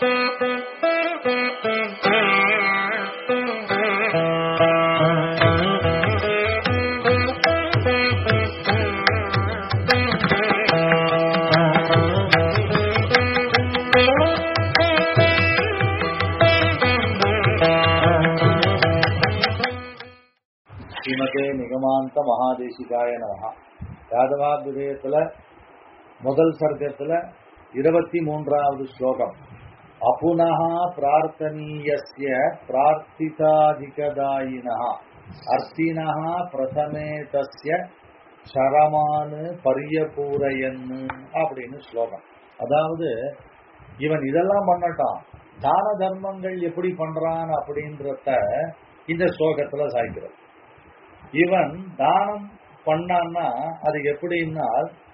ஸ்ரீமதே நிகமாந்த மகாதேசிகாய நமஹா யாதவாபிதயத்துல முதல் சர்க்கத்துல இருபத்தி மூன்றாவது ஸ்லோகம் அபுனஹ பிரார்த்தனீயஸ்ய பிரார்த்திதாதிகதாயினஹ அர்த்தினஹ பிரதமே தஸ்ய சரமானு பரியபூரையன்னு அப்படின்னு ஸ்லோகம் அதாவது இவன் இதெல்லாம் பண்ணட்டான் தான தர்மங்கள் எப்படி பண்றான் அப்படின்றத இந்த ஸ்லோகத்துல சாய்க்கிறது இவன் தானம் பண்ணான்னா அது எப்படின்னா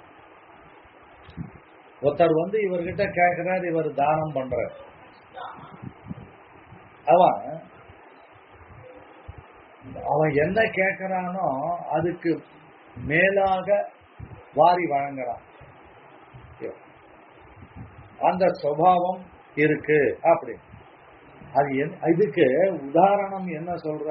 ஒருத்தர் வந்து இவர்கிட்ட கேட்கிறார் இவர் தானம் பண்ற அவன் அவன் என்ன கேட்கிறானோ அதுக்கு மேலாக வாரி வழங்குறான் அந்த சுவாவம் இருக்கு அப்படி அது என்- இதுக்கு உதாரணம் என்ன சொல்ற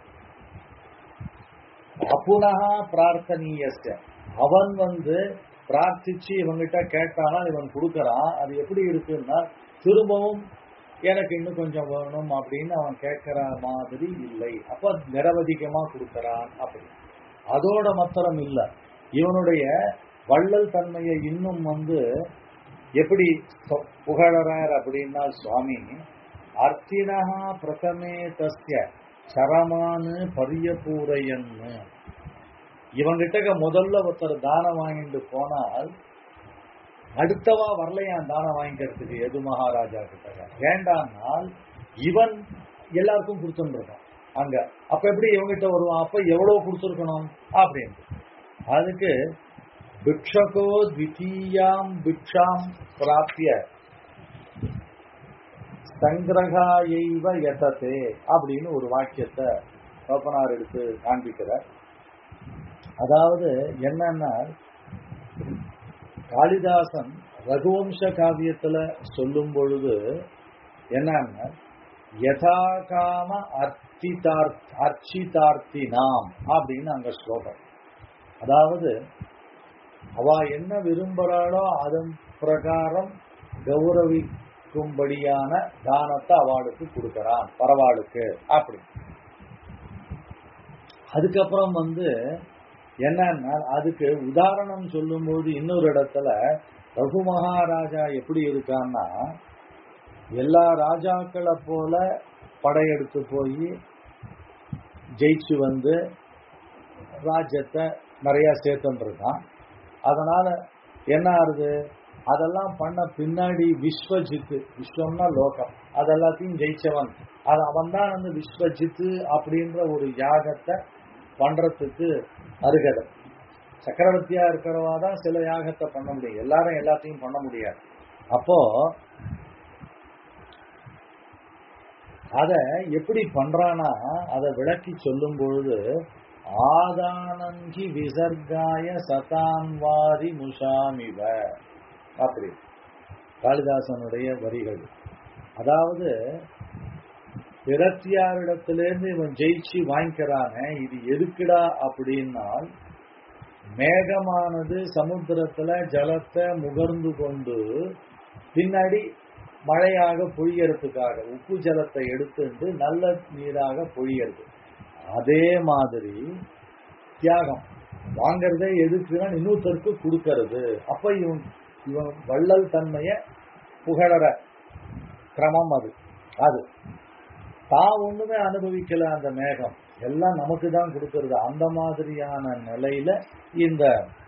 அப்புனகா பிரார்த்தனீயஸ்ய அவன் வந்து பிரார்த்திச்சு இவங்கிட்ட கேட்டானா இவன் கொடுக்கறான் அது எப்படி இருக்குன்னா திரும்பவும் எனக்கு இன்னும் கொஞ்சம் வேணும் அப்படின்னு அவன் கேட்கிற மாதிரி இல்லை அப்ப நிரவதிகமா கொடுக்கறான் அப்படி அதோட மாத்திரம் இல்ல இவனுடைய வள்ளல் தன்மையை இன்னும் வந்து எப்படி சொ- புகழறார் அப்படின்னா சுவாமி அர்த்தினஹா பிரதமே தஸ்ய சரமானு பரியபூரையன்னு இவங்கிட்ட முதல்ல ஒருத்தர் தானம் வாங்கிட்டு போனால் அடுத்தவா வரலையான் தானம் வாங்கிக்கிறதுக்கு எது மகாராஜா கிட்ட வேண்டாம்னால் இவன் எல்லாருக்கும் கொடுத்துருக்கான் அங்க அப்ப எப்படி இவங்கிட்ட வருவான் அப்ப எவ்வளவு கொடுத்துருக்கணும் அப்படின்ட்டு அதுக்கு பிக்ஷகோ த்விதீயாம் பிக்ஷாம் பிராப்பிய சங்கிரகாயைவ யததே அப்படின்னு ஒரு வாக்கியத்தை ஓப்பனார் எடுத்து காண்பிக்கிறார் அதாவது என்னன்னா காளிதாசன் ரகுவம்ச காவியத்துல சொல்லும் பொழுது என்னன்னா யதாகாம அர்த்திதார் அர்ச்சிதார்த்தி நாம் அப்படின்னு அங்க ஸ்லோகம் அதாவது அவ என்ன விரும்புறாளோ அதன் பிரகாரம் கௌரவிக்கும்படியான தானத்தை அவளுக்கு கொடுக்கறான் பரவாளுக்கு அப்படி அதுக்கப்புறம் வந்து என்னன்னா அதுக்கு உதாரணம் சொல்லும்போது இன்னொரு இடத்துல ரகு மகாராஜா எப்படி இருக்கான்னா எல்லா ராஜாக்களை போல படையெடுத்து போய் ஜெயிச்சு வந்து ராஜ்யத்தை நிறைய சேர்த்துட்டு இருக்கான் அதனால என்ன ஆறுது அதெல்லாம் பண்ண பின்னாடி விஸ்வஜித்து விஸ்வம்னா லோகம் அதெல்லாத்தையும் ஜெயிச்சவன் அது அவன் தான் வந்து விஸ்வஜித்து அப்படின்ற ஒரு யாகத்தை பண்றதுக்கு அருகதை சக்கரவர்த்தியா இருக்கிறவா தான் சில யாகத்தை பண்ண முடியும் எல்லாரும் எல்லாத்தையும் பண்ண முடியாது அப்போ அத எப்படி பண்றானா அதை விளக்கி சொல்லும் பொழுது ஆதானங்கி விசர்காய சதான்வாரி முஷாமிவ அப்படி காளிதாசனுடைய வரிகள் அதாவது பிரத்தியாரிடத்திலிருந்து இவன் ஜெயிச்சு வாங்கிக்கிறானே இது எதுக்குடா அப்படின்னால் மேகமானது சமுத்திரத்துல ஜலத்தை முகர்ந்து கொண்டு பின்னாடி மழையாக பொழியறதுக்காக உப்பு ஜலத்தை எடுத்துட்டு நல்ல நீராக பொழியறது அதே மாதிரி தியாகம் வாங்கறதே எதுக்குன்னா இன்னொருத்தருக்கு கொடுக்கறது அப்ப இவன் இவன் வள்ளல் தன்மைய புகழற கிரமம் அது அது தான் ஒண்ணுமே அனுபவிக்கல அந்த மேகம் எல்லாம் நமக்கு தான் கொடுக்கறது அந்த மாதிரியான நிலையில இந்த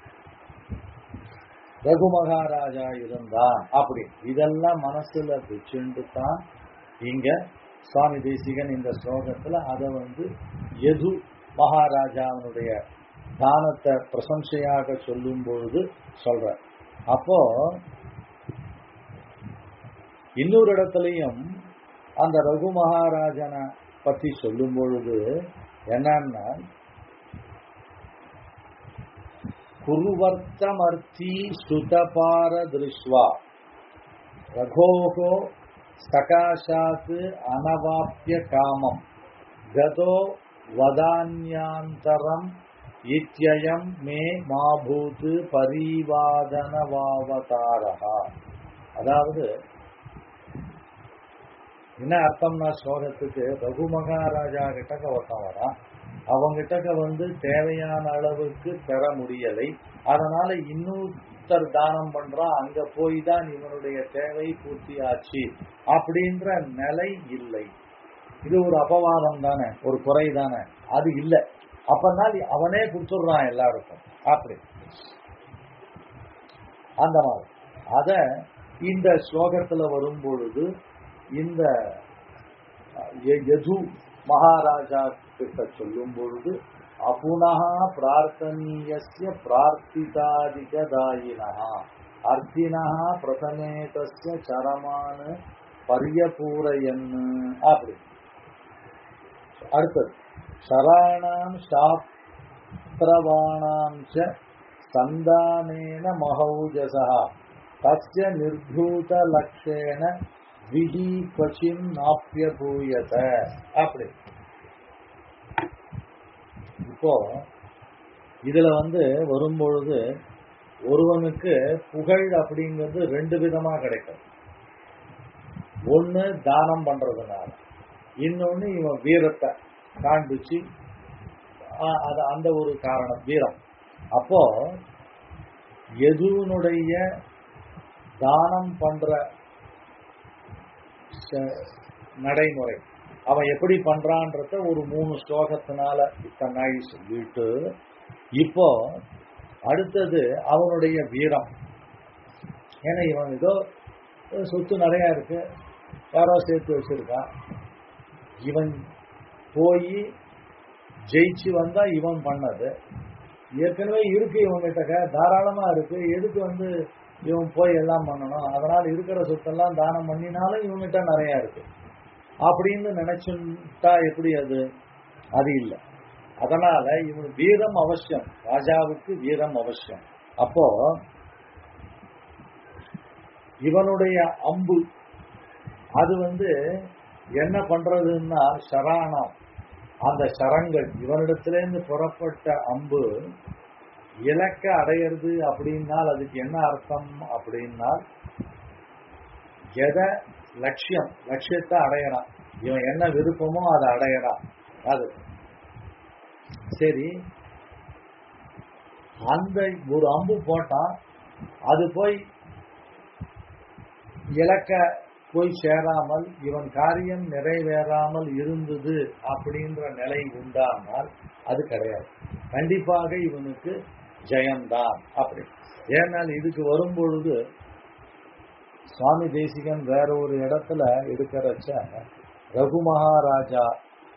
ரகு மகாராஜா இருந்தான் அப்படி இதெல்லாம் மனசுல வச்சுட்டு தான் இங்க சுவாமி தேசிகன் இந்த ஸ்லோகத்துல அதை வந்து எது மகாராஜாவினுடைய தானத்தை பிரசம்சையாக சொல்லும் பொழுது சொல்ற அப்போ இன்னொரு இடத்துலயும் அந்த ரகு மகாராஜனை பத்தி சொல்லும் பொழுது என்னன்னா குருவர்த்தமர்த்தி ஸ்துதபார திருஷ்வா ரகோகோ சகாஷாத் அனவாப்பிய காமம் கதோ வதான்யாந்தரம் இத்யயம் மே மாபூத் பரிவாதனவாவதாரா அதாவது என்ன அர்த்தம்னா ஸ்லோகத்துக்கு ரகு மகாராஜா கிட்டக்க ஒருத்தன் வரான் அவங்கிட்டக்க வந்து தேவையான அளவுக்கு பெற முடியலை அதனால இன்னொருத்தர் தானம் பண்றான் அங்க போய் தான் இவனுடைய தேவை பூர்த்தி ஆச்சு அப்படின்ற நிலை இல்லை இது ஒரு அபவாதம் தானே ஒரு குறை தானே அது இல்லை அப்பனால் அவனே கொடுத்துடுறான் எல்லாருக்கும் அப்படி அந்த மாதிரி அத இந்த ஸ்லோகத்துல வரும் பொழுது இந்த யது மகாராஜா கிட்ட சொல்லும் பொழுது அபுனஹா பிரார்த்தனீயஸ்ய பிரார்த்திதாதிகதாயினஹா அர்த்தினஹா பிரதமேதஸ்ய சரமான பரியபூரையன்னு அப்படி அடுத்தது சராணாம் சாஸ்திரவாணாம் ச சந்தானேன மகௌஜசா தஸ்ய நிர்பூத லட்சேன விதி கொச்சின் நாப்பியபூயத அப்படி இப்போ இதுல வந்து வரும்பொழுது ஒருவனுக்கு புகழ் அப்படிங்கிறது ரெண்டு விதமா கிடைக்கும் ஒண்ணு தானம் பண்றதுனால இன்னொன்னு இவன் வீரத்தை காண்பிச்சு அது அந்த ஒரு காரணம் வீரம் அப்போ எதுனுடைய தானம் பண்ற நடைமுறை அவன் எப்படி பண்றான்றத ஒரு மூணு ஸ்லோகத்தினால இத்தனாய் சொல்லிட்டு இப்போ அடுத்தது அவனுடைய வீரம் ஏன்னா இவன் ஏதோ சொத்து நிறைய இருக்கு யாரோ சேர்த்து வச்சிருக்கான் இவன் போய் ஜெயிச்சு வந்தா இவன் பண்ணது ஏற்கனவே இருக்கு இவங்கிட்ட தாராளமா இருக்கு எதுக்கு வந்து இவன் போய் எல்லாம் பண்ணணும் அதனால இருக்கிற சொத்தெல்லாம் தானம் பண்ணினாலும் இவங்கிட்ட நிறைய இருக்கு அப்படின்னு நினைச்சுட்டா எப்படி அது அது இல்லை அதனால இவன் வீரம் அவசியம் ராஜாவுக்கு வீரம் அவசியம் அப்போ இவனுடைய அம்பு அது வந்து என்ன பண்றதுன்னா சராணம் அந்த சரங்கள் இவனிடத்திலேருந்து புறப்பட்ட அம்பு இலக்க அடையிறது அப்படின்னால் அதுக்கு என்ன அர்த்தம் அப்படின்னால் எதை லட்சியம் லட்சியத்தை அடையறான் இவன் என்ன விருப்பமோ அதை அடையறான் அது சரி அந்த ஒரு அம்பு போட்டான் அது போய் இலக்க போய் சேராமல் இவன் காரியம் நிறைவேறாமல் இருந்தது அப்படின்ற நிலை உண்டானால் அது கிடையாது கண்டிப்பாக இவனுக்கு ஜெயம்தான் அப்படி ஏனால் இதுக்கு வரும் பொழுது சுவாமி தேசிகன் வேற ஒரு இடத்துல எடுக்கிறச்ச ரகு மகாராஜா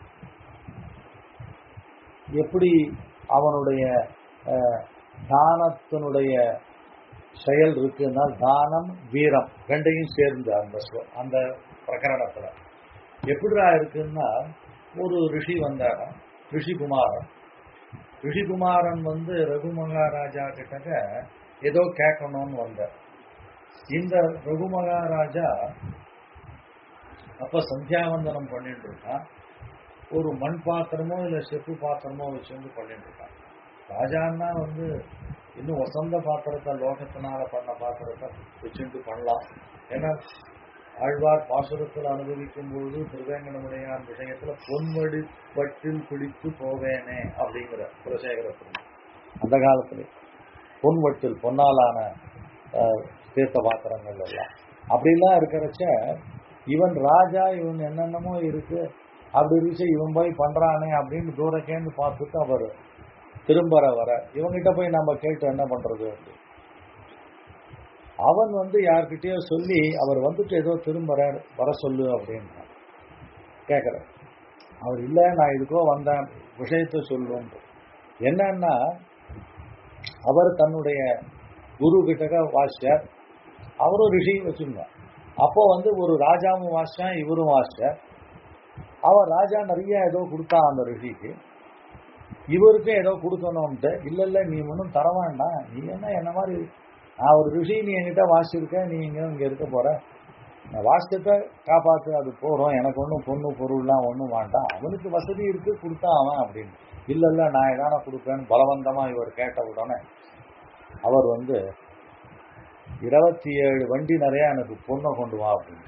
எப்படி அவனுடைய தானத்தினுடைய செயல் இருக்குன்னா தானம் வீரம் ரெண்டையும் சேர்ந்து அந்த அந்த பிரகரணத்துல எப்படிடா இருக்குன்னா ஒரு ரிஷி வந்தார ரிஷிகுமாரன் ரிஷிகுமாரன் வந்து ரகு மகாராஜா கிட்ட ஏதோ கேட்கணும்னு வந்தார் இந்த ரகு மகாராஜா அப்ப சந்தியாவந்தனம் பண்ணிட்டு இருக்கான் ஒரு மண் பாத்திரமோ இல்ல செப்பு பாத்திரமோ வச்சுருந்து பண்ணிட்டு இருக்கான் ராஜான்னா வந்து இன்னும் வசந்த பாத்திரத்தை லோகத்தினால பண்ண பாத்திரத்தை வச்சுட்டு பண்ணலாம் ஏன்னா ஆழ்வார் பாசுரத்தில் அனுபவிக்கும் பொழுது திருவேங்கடமுடையார் விஷயத்துல பொன்வடி பட்டில் பிடித்து போவேனே அப்படிங்கிற குலசேகரத்தில் அந்த காலத்துல பொன்வட்டில் பொன்னாலான தீர்த்த பாத்திரங்கள் எல்லாம் அப்படிலாம் இருக்கிறச்ச இவன் ராஜா இவன் என்னென்னமோ இருக்கு அப்படி இருந்துச்சு இவன் போய் பண்றானே அப்படின்னு தூரக்கேன்னு பார்த்துட்டு அவர் திரும்பற வர இவங்கிட்ட போய் நம்ம கேட்டு என்ன பண்றது அவன் வந்து யார்கிட்டயோ சொல்லி அவர் வந்துட்டு ஏதோ திரும்பற வர சொல்லு அப்படின்னு கேக்குற அவர் இல்ல நான் இதுக்கோ வந்தேன் விஷயத்த சொல்லுவோம் என்னன்னா அவர் தன்னுடைய குரு கிட்டக்க வாசிச்சார் அவரும் ரிஷி வச்சிருந்தார் அப்போ வந்து ஒரு ராஜாவும் வாசிச்சான் இவரும் வாசிச்சார் அவர் ராஜா நிறைய ஏதோ கொடுத்தான் அந்த ரிஷிக்கு இவருக்கும் ஏதோ கொடுக்கணும்ட்டு இல்ல இல்ல நீ ஒன்றும் தர வேண்டாம் நீ என்ன என்ன மாதிரி நான் ஒரு ரிஷி நீ என்கிட்ட வாசிச்சிருக்க நீ இங்க இங்க இருக்க போற நான் வாஸ்தத்தை காப்பாத்து அது போறோம் எனக்கு ஒன்றும் பொண்ணு பொருள்லாம் ஒன்றும் வேண்டாம் அவனுக்கு வசதி இருக்கு கொடுத்தா அவன் அப்படின்னு இல்ல இல்ல நான் எதான கொடுப்பேன்னு பலவந்தமா இவர் கேட்ட உடனே அவர் வந்து இருபத்தி ஏழு வண்டி நிறைய எனக்கு பொண்ணை கொண்டு வா அப்படின்னு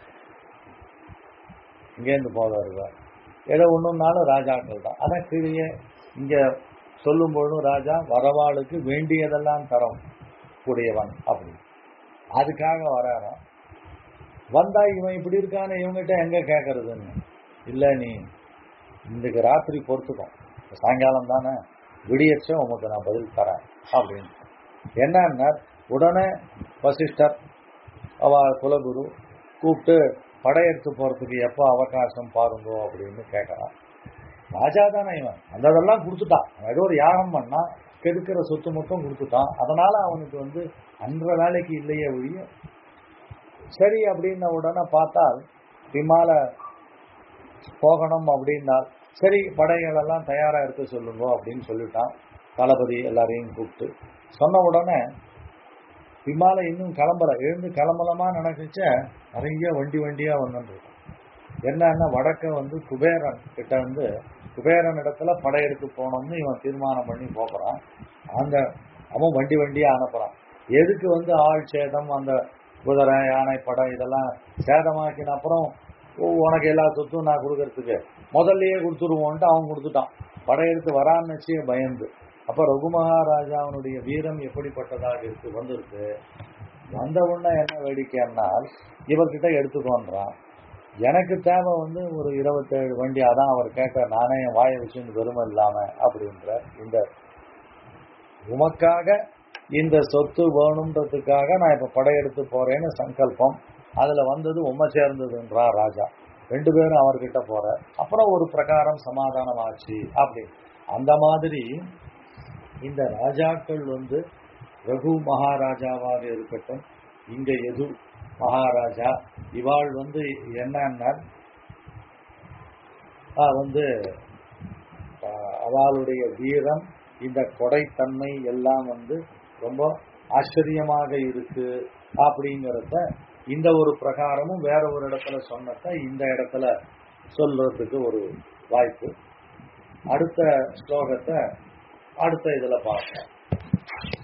இங்கேருந்து போவார் ஏதோ ஒன்றுனாலும் ராஜாக்கள் தான் ஆனால் கீழே இங்க சொல்லும் பொழுதும் ராஜா வரவாளுக்கு வேண்டியதெல்லாம் தரம் கூடியவன் அப்படின்னு அதுக்காக வராராம் வந்தா இவன் இப்படி இருக்கானே இவங்ககிட்ட எங்க கேட்கறதுன்னு இல்ல நீ இன்றைக்கு ராத்திரி பொறுத்துக்கும் சாயங்காலம் தானே விடியச்ச உமக்கு நான் பதில் தரேன் அப்படின்னு என்னன்னா உடனே வசிஷ்டர் அவ குலகுரு கூப்பிட்டு படையெடுத்து போறதுக்கு எப்போ அவகாசம் பாருங்கோ அப்படின்னு கேட்கறான் ராஜா தானே இவன் அந்த இதெல்லாம் கொடுத்துட்டான் அவன் ஏதோ ஒரு யாகம் பண்ணா கெடுக்கிற சொத்து மொத்தம் கொடுத்துட்டான் அதனால அவனுக்கு வந்து அன்ற வேலைக்கு இல்லையே ஒழிய சரி அப்படின்ன உடனே பார்த்தால் விமால போகணும் அப்படின்னால் சரி படைகள் எல்லாம் தயாரா இருக்க சொல்லுங்க அப்படின்னு சொல்லிட்டான் தளபதி எல்லாரையும் கூப்பிட்டு சொன்ன உடனே விமால இன்னும் கிளம்பல எழுந்து கிளம்பலமா நினைச்ச நிறைய வண்டி வண்டியா வந்துட்டு என்னன்னா வடக்க வந்து குபேரன் கிட்ட வந்து குபேரன் இடத்துல படையெடுத்து போனோம்னு இவன் தீர்மானம் பண்ணி போகிறான் அந்த அவன் வண்டி வண்டியா அனுப்புறான் எதுக்கு வந்து ஆள் சேதம் அந்த குதிரை யானை படம் இதெல்லாம் சேதமாக்கின அப்புறம் ஓ, உனக்கு எல்லா சொத்தும் நான் கொடுக்கறதுக்கு முதல்லயே கொடுத்துருவோன்ட்டு அவன் கொடுத்துட்டான் படையெடுத்து வரான்னு வச்சு பயந்து அப்ப ரகுமகாராஜாவனுடைய வீரம் எப்படிப்பட்டதாக இருக்கு வந்திருக்கு வந்த உடனே என்ன வேடிக்கைன்னால் இவர்கிட்ட எடுத்துக்கோன்றான் எனக்கு தேவை வந்து ஒரு இருபத்தேழு வண்டி அதான் அவர் கேட்க நானே என் வாயை வச்சு பெருமை இல்லாம அப்படின்ற இந்த உமக்காக இந்த சொத்து வேணுன்றதுக்காக நான் இப்ப படையெடுத்து போறேன்னு சங்கல்பம் அதுல வந்தது உம்மை சேர்ந்ததுன்றா ராஜா ரெண்டு பேரும் அவர்கிட்ட போற அப்புறம் ஒரு பிரகாரம் சமாதானம் ஆச்சு அப்படி அந்த மாதிரி இந்த ராஜாக்கள் வந்து ரகு மகாராஜாவாக இருக்கட்டும் இங்க எது மகாராஜா இவாள் வந்து என்னன்னா ஆஹ் வந்து ஆஹ் அவளுடைய வீரம் இந்த கொடைத்தன்மை எல்லாம் வந்து ரொம்ப ஆச்சரியமாக இருக்கு அப்படிங்கிறத இந்த ஒரு பிரகாரமும் வேற ஒரு இடத்துல சொன்னத இந்த இடத்துல சொல்றதுக்கு ஒரு வாய்ப்பு அடுத்த ஸ்லோகத்தை அடுத்த இதுல பார்ப்போம்